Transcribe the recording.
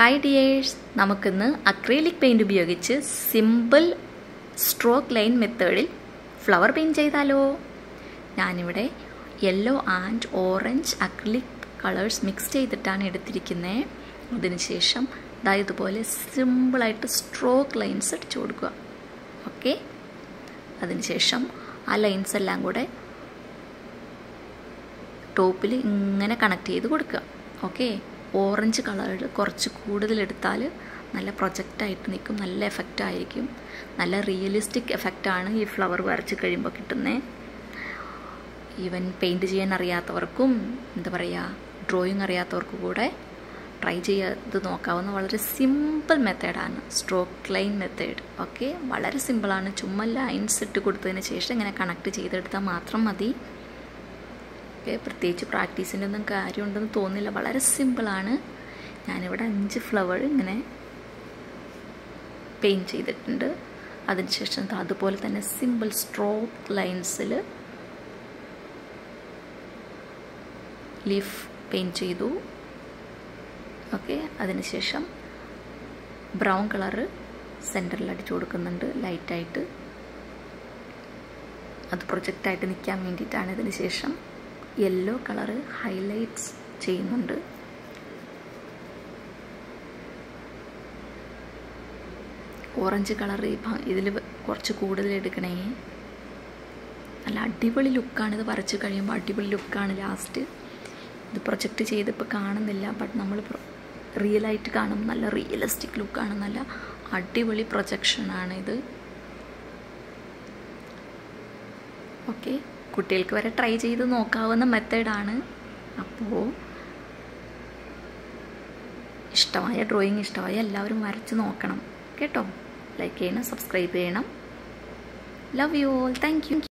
hi dears നമുക്കിന്ന് acrylic paint ഉപയോഗിച്ച് simple stroke line മെത്തേഡിൽ ഫ്ലവർ പെയിൻറ് ചെയ്താലോ ഞാനിവിടെ yellow and orange acrylic colours mix ചെയ്തിട്ടാണ് എടുത്തിരിക്കുന്നത് അതിനുശേഷം ഇതാ ഇതുപോലെ സിമ്പിളായിട്ട് സ്ട്രോക്ക് ലൈൻസ് അടിച്ചു കൊടുക്കുക ഓക്കെ അതിനുശേഷം ആ ലൈൻസ് എല്ലാം കൂടെ ടോപ്പിൽ ഇങ്ങനെ കണക്ട് ചെയ്ത് കൊടുക്കുക ഓക്കെ ഓറഞ്ച് കളറിൽ കുറച്ച് കൂടുതൽ എടുത്താൽ നല്ല പ്രൊജക്റ്റായിട്ട് നിൽക്കും നല്ല എഫക്റ്റ് ആയിരിക്കും നല്ല റിയലിസ്റ്റിക് എഫക്റ്റാണ് ഈ ഫ്ലവർ വരച്ച് കഴിയുമ്പോൾ കിട്ടുന്നത് ഈവൻ പെയിൻറ്റ് ചെയ്യാൻ അറിയാത്തവർക്കും എന്താ പറയുക ഡ്രോയിങ് അറിയാത്തവർക്കും കൂടെ ട്രൈ ചെയ്ത് നോക്കാവുന്ന വളരെ സിമ്പിൾ മെത്തേഡാണ് സ്ട്രോക്ക് ലൈൻ മെത്തേഡ് ഓക്കെ വളരെ സിമ്പിളാണ് ചുമ്മാ ലൈൻസ് ഇട്ട് കൊടുത്തതിന് ശേഷം ഇങ്ങനെ കണക്ട് ചെയ്തെടുത്താൽ മാത്രം മതി ഓക്കെ പ്രത്യേകിച്ച് പ്രാക്ടീസിൻ്റെ ഒന്നും കാര്യമുണ്ടെന്ന് തോന്നില്ല വളരെ സിമ്പിളാണ് ഞാനിവിടെ അഞ്ച് ഫ്ലവർ ഇങ്ങനെ പെയിൻറ്റ് ചെയ്തിട്ടുണ്ട് അതിനുശേഷം അതുപോലെ തന്നെ സിമ്പിൾ സ്ട്രോക്ക് ലൈൻസിൽ ലീഫ് പെയിൻറ്റ് ചെയ്തു ഓക്കെ അതിനുശേഷം ബ്രൗൺ കളറ് സെൻറ്ററിൽ അടിച്ചു കൊടുക്കുന്നുണ്ട് ലൈറ്റായിട്ട് അത് പ്രൊജക്റ്റായിട്ട് നിൽക്കാൻ വേണ്ടിയിട്ടാണ് ഇതിന് ശേഷം യെല്ലോ കളറ് ഹൈലൈറ്റ്സ് ചെയ്യുന്നുണ്ട് ഓറഞ്ച് കളർ ഇതിൽ കുറച്ച് കൂടുതൽ എടുക്കണേ നല്ല അടിപൊളി ലുക്കാണ് ഇത് വരച്ച് കഴിയുമ്പോൾ അടിപൊളി ലുക്കാണ് ലാസ്റ്റ് ഇത് പ്രൊജക്റ്റ് ചെയ്തിപ്പോൾ കാണുന്നില്ല ബട്ട് നമ്മൾ റിയലായിട്ട് കാണും നല്ല റിയലിസ്റ്റിക് ലുക്കാണ് നല്ല അടിപൊളി പ്രൊജക്ഷനാണ് ഇത് ഓക്കെ കുട്ടികൾക്ക് വരെ ട്രൈ ചെയ്ത് നോക്കാവുന്ന മെത്തേഡാണ് അപ്പോൾ ഇഷ്ടമായ ഡ്രോയിങ് ഇഷ്ടമായ എല്ലാവരും വരച്ച് നോക്കണം കേട്ടോ ലൈക്ക് ചെയ്യണം സബ്സ്ക്രൈബ് ചെയ്യണം love you all thank U